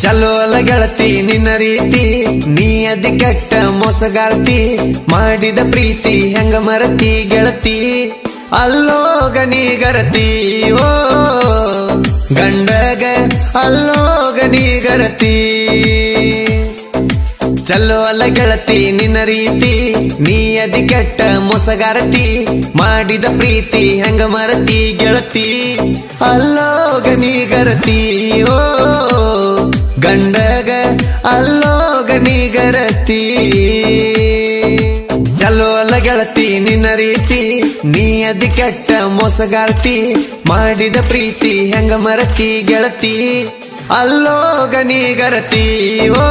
ಚಲೋ ಅಲ್ಲ ಗೆಳತಿ ನಿನ್ನ ರೀತಿ ನೀ ಅದಿ ಕೆಟ್ಟ ಮೋಸಗಾರ್ತಿ ಮಾಡಿದ ಪ್ರೀತಿ ಹೆಂಗ ಮರತಿ ಗೆಳತಿ ಅಲ್ಲೋಗ ನೀ ಗರತಿ ಓ ಗಂಡಗ ಅಲ್ಲೋಗ ನೀ ಗರತಿ ಚಲೋ ಅಲ್ಲ ಗೆಳತಿ ನಿನ್ನ ರೀತಿ ನೀ ಅದಿ ಕೆಟ್ಟ ಮೋಸಗಾರತಿ ಮಾಡಿದ ಪ್ರೀತಿ ಹೆಂಗ ಮರತಿ ಗೆಳತಿ ಅಲ್ಲೋಗ ನೀ ಗರತಿ ಓ ಗಂಡಗ ಅಲ್ಲೋಗ ನೀ ಗರತಿ ಚಲೋ ಅಲ್ಲ ಗೆಳತಿ ನಿನ್ನ ರೀತಿ ನೀ ಅದಿ ಕೆಟ್ಟ ಮೋಸಗಾರ್ತಿ ಮಾಡಿದ ಪ್ರೀತಿ ಹೆಂಗ ಮರತಿ ಗೆಳತಿ ಅಲ್ಲೋಗ ನೀ ಗರತಿ ಓ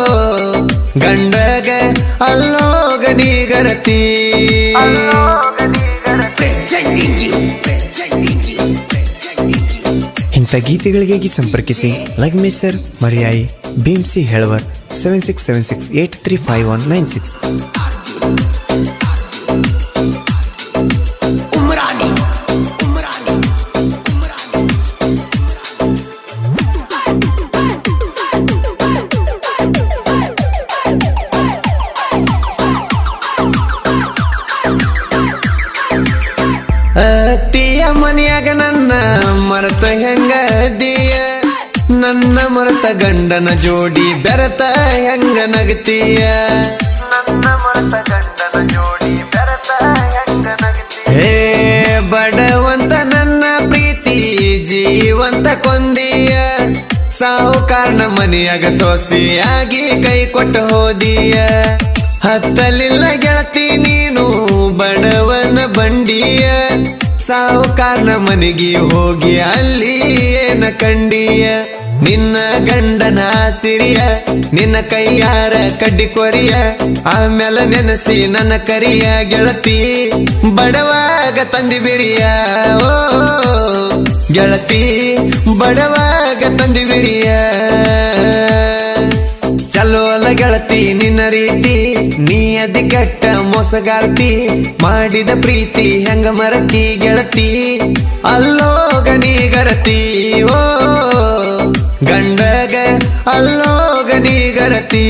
ಗಂಡಗ ಅಲ್ಲೋಗ ನೀ ಗರತಿ ಇಂಥ ಗೀತೆಗಳಿಗಾಗಿ ಸಂಪರ್ಕಿಸಿ Lagmeshar Mariyayi Bhimsi Helavar seven six seven six eight three five one nine six Umarani Umarani ಅತ್ತಿಯ ಮನೆಯಾಗ ನನ್ನ ಮರತ ಹೆಂಗ ದಿಯ ನನ್ನ ಮರತ ಗಂಡನ ಜೋಡಿ ಬೆರತ ಹೆಂಗ ನಗತೀಯ ಹೇ ಬಡವಂತ ನನ್ನ ಪ್ರೀತಿ ಜೀವಂತ ಕೊಂದಿಯ ಸಾಹುಕಾರನ ಮನೆಯಾಗ ಸೊಸೆಯಾಗಿ ಕೈ ಕೊಟ್ಟು ಹೋದಿಯ ಹತ್ತಲಿಲ್ಲ ಗೆಳತಿ ನೀನು ಬಡವನ ಬಂಡಿಯ ಸಾಹುಕಾರನ ಮನೆಗೆ ಹೋಗಿ ಅಲ್ಲಿ ಏನ ಕಂಡಿಯ ನಿನ್ನ ಗಂಡನ ಸಿರಿಯ ನಿನ್ನ ಕೈಯಾರ ಕಡ್ಡಿ ಕೊರಿಯ ಆಮೇಲೆ ನೆನಸಿ ನನ್ನ ಕರಿಯ ಗೆಳತಿ ಬಡವಾಗ ತಂದಿ ಬಿರಿಯ ಓ ಗೆಳತಿ ಬಡವಾಗ ತಂದಿ ಬಿರಿಯ ಚಲೋ ಅಲ್ಲ ಗೆಳತಿ ನಿನ್ನ ರೀತಿ ನೀ ಅದಿ ಕೆಟ್ಟ ಮೋಸಗಾರ್ತಿ ಮಾಡಿದ ಪ್ರೀತಿ ಹೆಂಗ ಮರತಿ ಗೆಳತಿ ಅಲ್ಲೋಗ ನೀ ಗರತಿ ಓ ಗಂಡಗ ಅಲ್ಲೋಗ ನೀ ಗರತಿ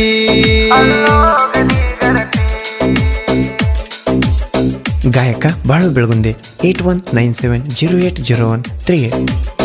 ಗಾಯಕ ಬಾಳು ಬೆಳಗುಂದೆ eight one nine seven zero eight zero one three eight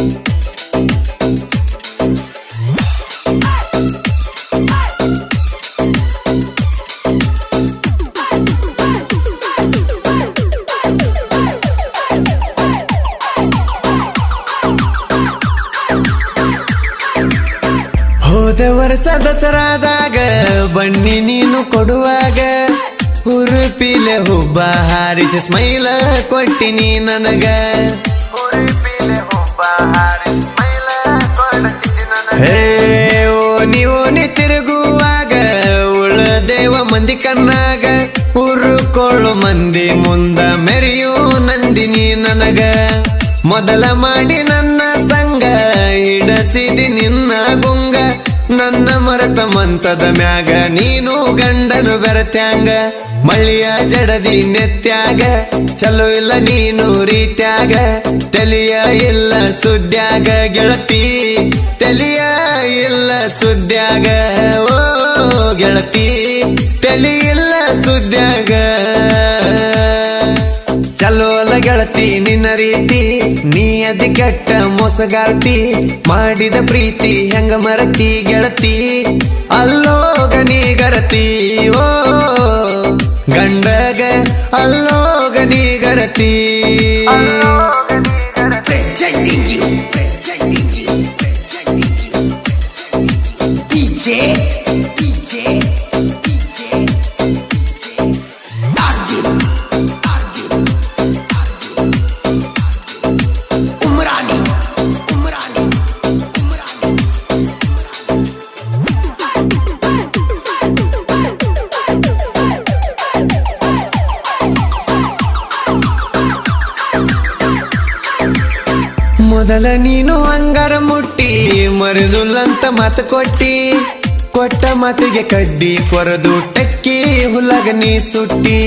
ಹೋದ ವರ್ಷ ದಸರಾದಾಗ ಬನ್ನಿ ನೀನು ಕೊಡುವಾಗ ಹುರುಪಿಲೆ ಹುಬ್ಬ ಹಾರಿಸಿ ಸ್ಮೈಲ ಕೊಟ್ಟಿನಿ ನನಗ ಹೇ ಓ ನೀವು ನೀ ತಿರುಗುವಾಗ ಉಳದೇವ ಮಂದಿ ಕಣ್ಣಾಗ ಉರುಕೊಳ್ಳು ಮಂದಿ ಮುಂದ ಮೆರೆಯು ನಂದಿನಿ ನನಗ ಮೊದಲ ಮಾಡಿ ನನ್ನ ಸಂಗ ಹಿಡಸಿದಿ ನಿನ್ನ ಗುಂಗ ನನ್ನ ಮರತ ಮಂತದ ಮ್ಯಾಗ ನೀನು ಗಂಡನು ಬೆರತ್ಯಾಂಗ ಮಳಿಯ ಜಡದಿ ನೆತ್ಯಾಗ ಚಲೋ ಇಲ್ಲ ನೀನು ರೀತ್ಯಾಗ ತಲಿಯ ಇಲ್ಲ ಸುದ್ಯಾಗ ಗೆಳತಿ ತಲಿಯ ಇಲ್ಲ ಸುದ್ಯಾಗ ಓ ಗೆಳತಿ ತಲಿ ಇಲ್ಲ ಸುದ್ಯಾಗ ಚಲೋ ಅಲ್ಲ ಗೆಳತಿ ನಿನ್ನ ರೀತಿ ನೀ ಅದಿ ಕೆಟ್ಟ ಮೋಸಗಾರ್ತಿ ಮಾಡಿದ ಪ್ರೀತಿ ಹೆಂಗ ಮರತಿ ಗೆಳತಿ ಅಲ್ಲೋಗ ನೀ ಗರತಿ ಓ ಗಂಡಗ ಅಲ್ಲೋಗ ನೀ ಗರತಿ presenting you presenting you presenting you DJ DJ DJ Arjun Arjun Arjun Umrani Umrani Umrani ಮೊದಲ ನೀನು ಅಂಗಾರ ಮುಟ್ಟಿ ಮರುದುಲ್ಲಂತ ಮಾತು ಕೊಟ್ಟಿ ಕೊಟ್ಟ ಮಾತಿಗೆ ಕಡ್ಡಿ ಕೊರದು ಟಕ್ಕಿ ಹುಲಗ ನೀ ಸುಟ್ಟಿ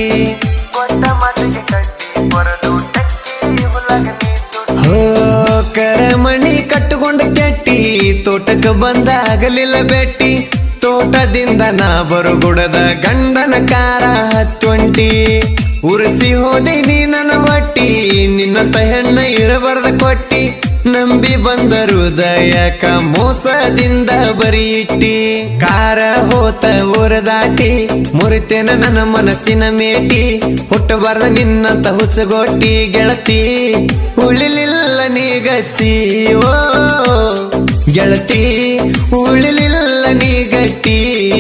ಹೋ ಕರಮಣಿ ಕಟ್ಟುಕೊಂಡು ಕೆಟ್ಟಿ ನೆಟ್ಟಿ ತೋಟಕ್ಕ ಬಂದಾಗಲಿಲ್ಲ ಬೆಟ್ಟಿ ತೋಟದಿಂದ ನಾ ಬರುಗುಡದ ಗಂಡನ ಕಾರ ಹತ್ತೊಂಟಿ ಉರಿಸಿ ಹೋದೆ ನೀ ನನ್ನ ಹೊಟ್ಟಿ ನಿನ್ನಂತ ಹೆಣ್ಣ ಇರಬಾರ್ದ ಕೊಟ್ಟಿ ನಂಬಿ ಬಂದರು ದಯಕ ಮೋಸದಿಂದ ಬರೀ ಇಟ್ಟಿ ಕಾರ ಹೋತ ಊರ ದಾಟಿ ಮುರಿತೇನ ನನ್ನ ಮನಸ್ಸಿನ ಮೇಟಿ ಹುಟ್ಟಬಾರ್ದ ನಿನ್ನಂತ ಹುಚ್ಚಗೊಟ್ಟಿ ಗೆಳತಿ ಉಳಿಲಿಲ್ಲ ನೀ ಗಚ್ಚಿ ಓ ಗೆಳತಿ ಉಳಿಲಿಲ್ಲ ನೀ ಗಟ್ಟಿ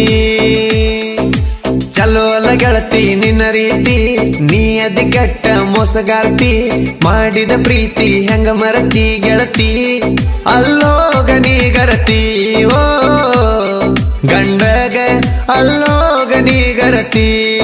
ಚಲೋ ಅಲ್ಲ ಗೆಳತಿ ನಿನ್ನ ರೀತಿ ನೀ ಅದಿ ಕೆಟ್ಟ ಮೋಸಗಾರ್ತಿ ಮಾಡಿದ ಪ್ರೀತಿ ಹೆಂಗ ಮರತಿ ಗೆಳತಿ ಅಲ್ಲೋಗ ನೀ ಗರತಿ ಓ ಗಂಡಗ ಅಲ್ಲೋಗ ನೀ ಗರತಿ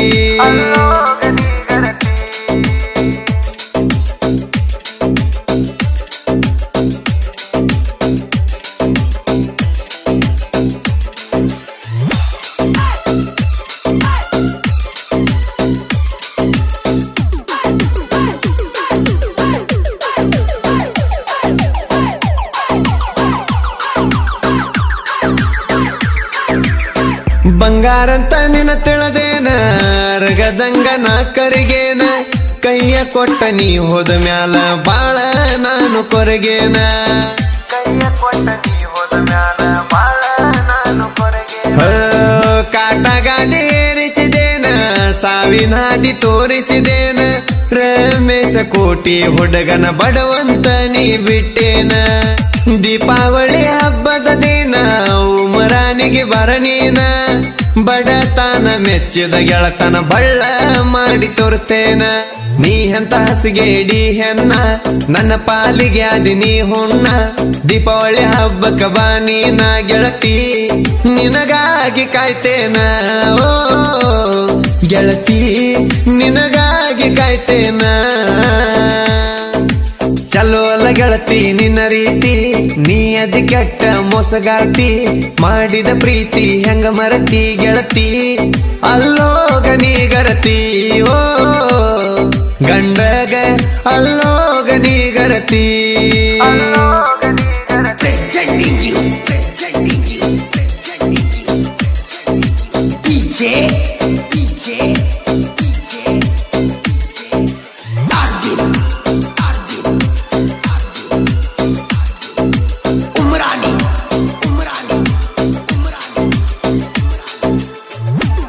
ಬಂಗಾರಂತ ನಿನ ತಿಳದೇನ ಅರಗದಂಗ ನಾ ಕರಿಗೇನ ಕೈಯ ಕೊಟ್ಟ ನೀ ಹೋದ ಮ್ಯಾಲ ಬಾಳ ನಾನು ಕೊರಗೇನ ಹೋ, ಕಾಟಗಾದಿ ಏರಿಸಿದೇನ ಸಾವಿನ ಹಾದಿ ತೋರಿಸಿದೇನ ರಮೇಶ ಕೋಟಿ ಹುಡುಗನ ಬಡವಂತ ನೀ ಬಿಟ್ಟೇನ ದೀಪಾವಳಿ ಹಬ್ಬದ ದಿನ ಉಮರಾನಿಗೆ ಬರನೀನ ಬಡತನ ಮೆಚ್ಚಿದ ಗೆಳತನ ಬಳ್ಳ ಮಾಡಿ ತೋರಿಸ್ತೇನ ನೀ ಎಂತ ಹಸಿಗೇಡಿ ಹೆನ್ನ ನನ್ನ ಪಾಲಿಗೆ ಆದಿ ನೀ ಹುಣ್ಣ ದೀಪಾವಳಿ ಹಬ್ಬಕ್ಕ ಬಾ ನೀನ ಗೆಳತಿ ನಿನಗಾಗಿ ಕಾಯ್ತೇನ ಓ ಗೆಳತಿ ನಿನಗಾಗಿ ಕಾಯ್ತೇನ ಚಲೋ ಅಲ್ಲ ಗೆಳತಿ ನಿನ್ನ ರೀತಿ ನೀ ಅದಿ ಕೆಟ್ಟ ಮೋಸಗಾರ್ತಿ ಮಾಡಿದ ಪ್ರೀತಿ ಹೆಂಗ ಮರತಿ ಗೆಳತಿ ಅಲ್ಲೋಗ ನೀ ಗರತಿ ಓ ಗಂಡಗ ಅಲ್ಲೋಗ ನೀ ಗರತಿ Presenting you, presenting you, presenting you, presenting you. DJ, DJ, DJ, DJ. Arjun, Arjun, Arjun, Arjun. Umrani, Umrani, Umrani, Umrani.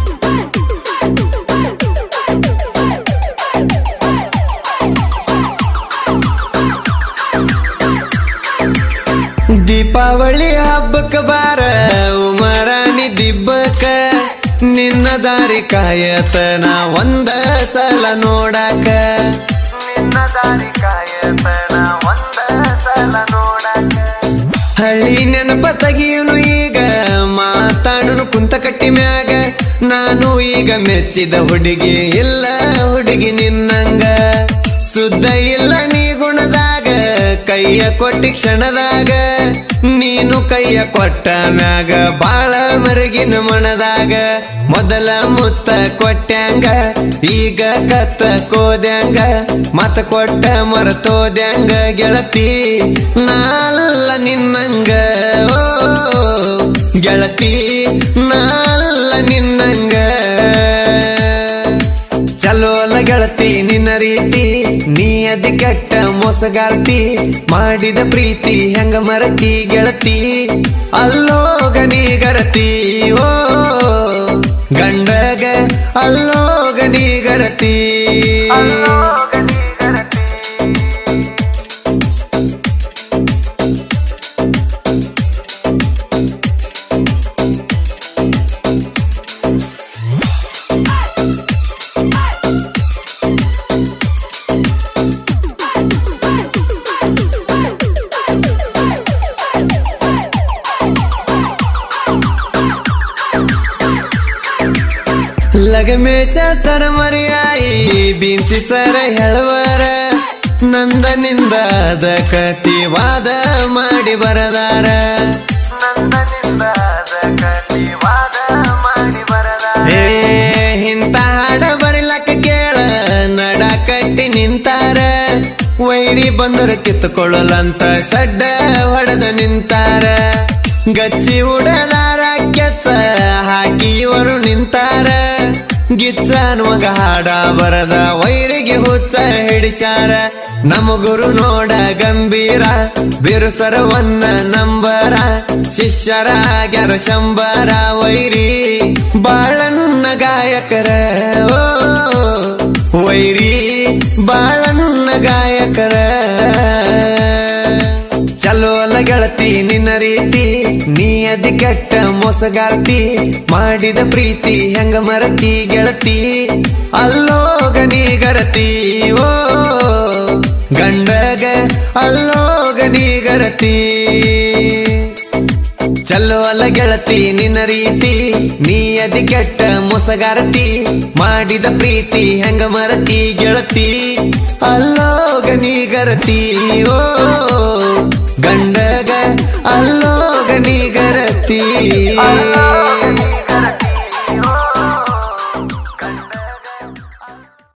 Deepavali ಹಬ್ಬಕ್ಕ ಬಾರ ಉಮರಾಣಿ ದಿಬ್ಬಕ್ಕ ನಿನ್ನ ದಾರಿ ಕಾಯತನ ಒಂದ ಸಲ ನೋಡಾಕ ನಿನ್ನ ದಾರಿ ಕಾಯತನ ಒಂದ ಸಲ ನೋಡಾಕ ಹಳ್ಳಿ ನೆನಪ ತೆಗಿಯುನು ಈಗ ಮಾತಾಡುನು ಕುಂತ ಕಟ್ಟಿ ಮ್ಯಾಗ ನಾನು ಈಗ ಮೆಚ್ಚಿದ ಹುಡುಗಿ ಇಲ್ಲ ಹುಡುಗಿ ನಿನ್ನಂಗ ಸುದ್ದ ಇಲ್ಲ ನೀ ಗುಣದಾಗ ಕೈಯ ಕೊಟ್ಟಿ ಕ್ಷಣದಾಗ ನೀನು ಕೈಯ ಕೊಟ್ಟ ಮ್ಯಾಗ ಬಾಳ ಮರಗಿನ ಮಣದಾಗ ಮೊದಲ ಮುತ್ತ ಕೊಟ್ಟ್ಯಾಂಗ ಈಗ ಕತ್ತ ಕೋದ್ಯಾಂಗ ಮತ ಕೊಟ್ಟ ಮರತೋದ್ಯಾಂಗ ಗೆಳತಿ ನಾಲ್ಲ ನಿನ್ನಂಗ ಓ ಗೆಳತಿ ನಾಲ್ಲ ನಿನ್ನಂಗ ಚಲೋ ಅಲ್ಲ ಗೆಳತಿ ನಿನ್ನ ರೀತಿ ನೀ ಅದಿ ಕೆಟ್ಟ ಮೋಸಗಾರ್ತಿ ಮಾಡಿದ ಪ್ರೀತಿ ಹೆಂಗ ಮರತಿ ಗೆಳತಿ ಅಲ್ಲೋಗ ನೀ ಗರತಿ ಓ ಗಂಡಗ ಅಲ್ಲೋಗ ನೀ ಗರತಿ ಲಗಮೇಶ ಸರ ಮರಿಯಾಯಿ ಬೀನ್ಸಿ ಸರ ಹೇಳುವರ ನಂದನಿಂದ ಅದ ಕತಿ ವಾದ ಮಾಡಿ ಬರದಾರ ಏ ಇಂತ ಹಾಡ ಬರಿಲಕ್ಕ ಕೇಳ ನಡ ಕಟ್ಟಿ ನಿಂತಾರ ವೈರಿ ಬಂದರ ಕಿತ್ತುಕೊಳ್ಳಲಂತ ಸಡ್ಡ ಹೊಡೆದ ನಿಂತಾರ ಗಚ್ಚಿ ಉಡದಾರ ಕೆತ್ತ ಹಾಕಿ ಇವರು ನಿಂತಾರ ಗಿಚ್ಚನ್ ಮಗ ಹಾಡ ಬರದ ವೈರಿಗೆ ಹುಚ್ಚ ಹಿಡಿಸ್ಯಾರ ನಮ್ಮ ಗುರು ನೋಡ ಗಂಭೀರ ಬಿರುಸರವನ್ನ ನಂಬರ ಶಿಷ್ಯರ ಆಗ್ಯಾರ ಶಂಬರ ವೈರಿ ಬಾಳನ್ನ ಗಾಯಕರ ಓ ವೈರಿ ಬಾಳನ್ನ ಗಾಯಕರ ಚಲೋ ಅಲ್ಲ ಗೆಳತಿ ನಿನ್ನ ರೀತಿ ನೀ ಅದಿ ಕೆಟ್ಟ ಮೋಸಗಾರ್ತಿ ಮಾಡಿದ ಪ್ರೀತಿ ಹೆಂಗ ಮರತಿ ಗೆಳತಿ ಅಲ್ಲೋಗ ನೀ ಗರತಿ ಓ ಗಂಡಗ ಅಲ್ಲೋಗ ನೀ ಗರತಿ ಚಲೋ ಅಲ್ಲ ಗೆಳತಿ ನಿನ್ನ ರೀತಿ ನೀ ಅದಿ ಕೆಟ್ಟ ಮೋಸಗಾರತಿ ಮಾಡಿದ ಪ್ರೀತಿ ಹೆಂಗ ಮರತಿ ಗೆಳತಿ ಅಲ್ಲೋಗ ನೀ ಗರತಿ ಓ ಗಂಡಗ ಅಲ್ಲೋಗ ನೀ ಗರತಿ